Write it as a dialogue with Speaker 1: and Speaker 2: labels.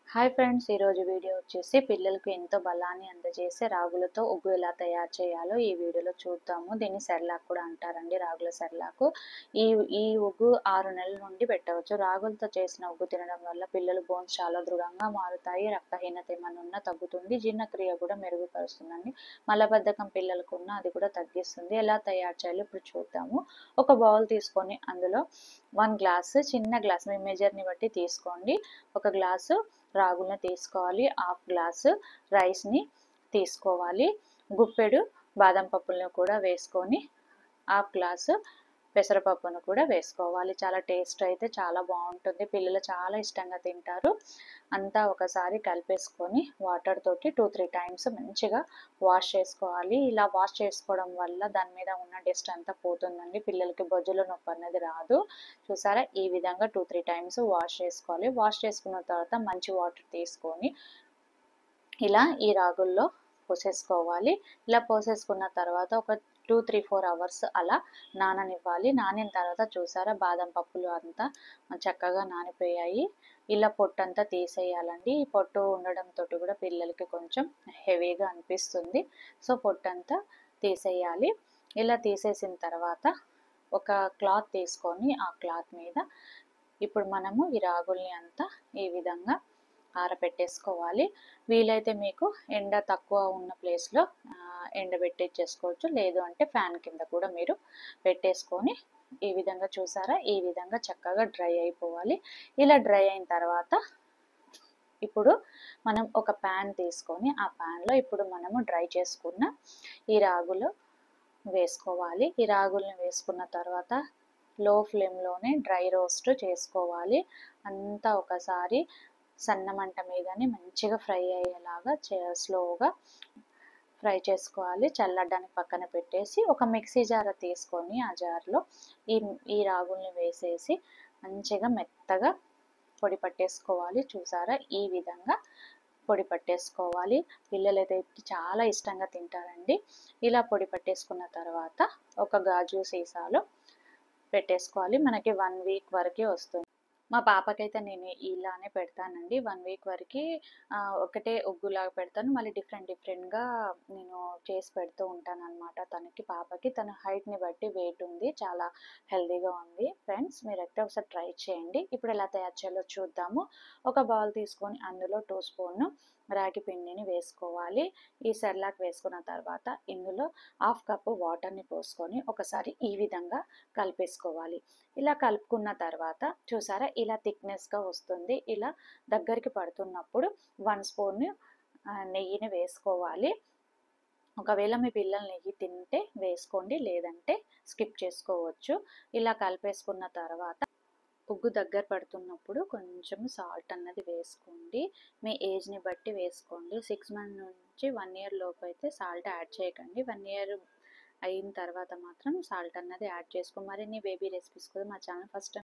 Speaker 1: hi friends ఈరోజు video వచ్చేసి పిల్లలకు ఎంతో బలాన్ని అందజేసే రాగులతో ఉగ్గు ఎలా తయారు చేయాలో ఈ వీడియోలో చూద్దాము దీన్ని సెర్లాక్ కూడా అంటారండి రాగుల సెర్లాకు ఈ ఈ ఉగ్గు ఆరు నెలల నుండి పెట్టవచ్చు రాగులతో చేసిన ఉగ్గు తినడం వల్ల పిల్లలు బోన్స్ చాలా దృఢంగా మారుతాయి రక్తహీనత ఏమైనా ఉన్నా తగ్గుతుంది జీర్ణక్రియ కూడా మెరుగుపరుస్తుందండి మలబద్ధకం పిల్లలకు ఉన్న అది కూడా తగ్గిస్తుంది ఎలా తయారు చేయాలో ఇప్పుడు చూద్దాము ఒక బౌల్ తీసుకొని అందులో వన్ గ్లాస్ చిన్న గ్లాస్ మీ మెజర్ని బట్టి తీసుకోండి ఒక గ్లాసు రాగులను తీసుకోవాలి హాఫ్ గ్లాసు రైస్ని తీసుకోవాలి గుప్పెడు బాదం పప్పులను కూడా వేసుకొని హాఫ్ గ్లాసు పెసరపప్పును కూడా వేసుకోవాలి చాలా టేస్ట్ అయితే చాలా బాగుంటుంది పిల్లలు చాలా ఇష్టంగా తింటారు అంతా ఒకసారి కలిపేసుకొని వాటర్ తోటి టూ త్రీ టైమ్స్ మంచిగా వాష్ చేసుకోవాలి ఇలా వాష్ చేసుకోవడం వల్ల దాని మీద ఉన్న డస్ట్ అంతా పోతుందండి పిల్లలకి బొజ్జుల నొప్పి అనేది రాదు చూసారా ఈ విధంగా టూ త్రీ టైమ్స్ వాష్ చేసుకోవాలి వాష్ చేసుకున్న తర్వాత మంచి వాటర్ తీసుకొని ఇలా ఈ రాగుల్లో పోసేసుకోవాలి ఇలా పోసేసుకున్న తర్వాత ఒక టూ త్రీ ఫోర్ అవర్స్ అలా నాననివ్వాలి నానిన తర్వాత చూసారా బాదం పప్పులు అంతా చక్కగా నానిపోయాయి ఇలా పొట్టు అంతా తీసేయాలండి ఈ పొట్టు ఉండడంతో కూడా పిల్లలకి కొంచెం హెవీగా అనిపిస్తుంది సో పొట్టు అంతా తీసేయాలి ఇలా తీసేసిన తర్వాత ఒక క్లాత్ తీసుకొని ఆ క్లాత్ మీద ఇప్పుడు మనము ఈ రాగుల్ని అంతా ఈ విధంగా ఆరబెట్టేసుకోవాలి వీలైతే మీకు ఎండ తక్కువ ఉన్న ప్లేస్లో ఎండబెట్టేసుకోవచ్చు లేదు అంటే ఫ్యాన్ కింద కూడా మీరు పెట్టేసుకొని ఈ విధంగా చూసారా ఈ విధంగా చక్కగా డ్రై అయిపోవాలి ఇలా డ్రై అయిన తర్వాత ఇప్పుడు మనం ఒక ప్యాన్ తీసుకొని ఆ ప్యాన్లో ఇప్పుడు మనము డ్రై చేసుకున్న ఈ రాగులు వేసుకోవాలి ఈ రాగుల్ని వేసుకున్న తర్వాత లో ఫ్లేమ్లోనే డ్రై రోస్ట్ చేసుకోవాలి అంతా ఒకసారి సన్న మంట మీదనే మంచిగా ఫ్రై అయ్యేలాగా స్లోగా ఫ్రై చేసుకోవాలి చల్లడానికి పక్కన పెట్టేసి ఒక మిక్సీ జార్ తీసుకొని ఆ జార్లో ఈ ఈ రాగుల్ని వేసేసి మంచిగా మెత్తగా పొడి పట్టేసుకోవాలి చూసారా ఈ విధంగా పొడి పట్టేసుకోవాలి పిల్లలు అయితే చాలా ఇష్టంగా తింటారండి ఇలా పొడి పట్టేసుకున్న తర్వాత ఒక గాజు సీసాలో పెట్టేసుకోవాలి మనకి వన్ వీక్ వరకే వస్తుంది మా పాపకైతే నేను ఇలానే పెడతానండి వన్ వీక్ వరకు ఒకటే ఒగ్గులాగా పెడతాను మళ్ళీ డిఫరెంట్ డిఫరెంట్గా నేను చేసి పెడుతూ ఉంటాను అనమాట తనకి పాపకి తన హైట్ని బట్టి వెయిట్ ఉంది చాలా హెల్తీగా ఉంది ఫ్రెండ్స్ మీరైతే ఒకసారి ట్రై చేయండి ఇప్పుడు ఎలా తయారు చేయాలో చూద్దాము ఒక బౌల్ తీసుకొని అందులో టూ స్పూన్ రాగి పిండిని వేసుకోవాలి ఈ సెర్లాక్ వేసుకున్న తర్వాత ఇందులో హాఫ్ కప్పు వాటర్ని పోసుకొని ఒకసారి ఈ విధంగా కలిపేసుకోవాలి ఇలా కలుపుకున్న తర్వాత చూసారా ఇలా థిక్నెస్గా వస్తుంది ఇలా దగ్గరికి పడుతున్నప్పుడు వన్ స్పూన్ నెయ్యిని వేసుకోవాలి ఒకవేళ మీ పిల్లలు నెయ్యి తింటే వేసుకోండి లేదంటే స్కిప్ చేసుకోవచ్చు ఇలా కలిపేసుకున్న తర్వాత ఉగ్గు దగ్గర పడుతున్నప్పుడు కొంచెం సాల్ట్ అన్నది వేసుకోండి మీ ఏజ్ని బట్టి వేసుకోండి సిక్స్ మంత్ నుంచి వన్ ఇయర్ లోపు అయితే సాల్ట్ యాడ్ చేయకండి వన్ ఇయర్ అయిన తర్వాత మాత్రం సాల్ట్ అన్నది యాడ్ చేసుకో మరిన్ని బేబీ రెసిపీస్ కూడా మా ఛానల్ ఫస్ట్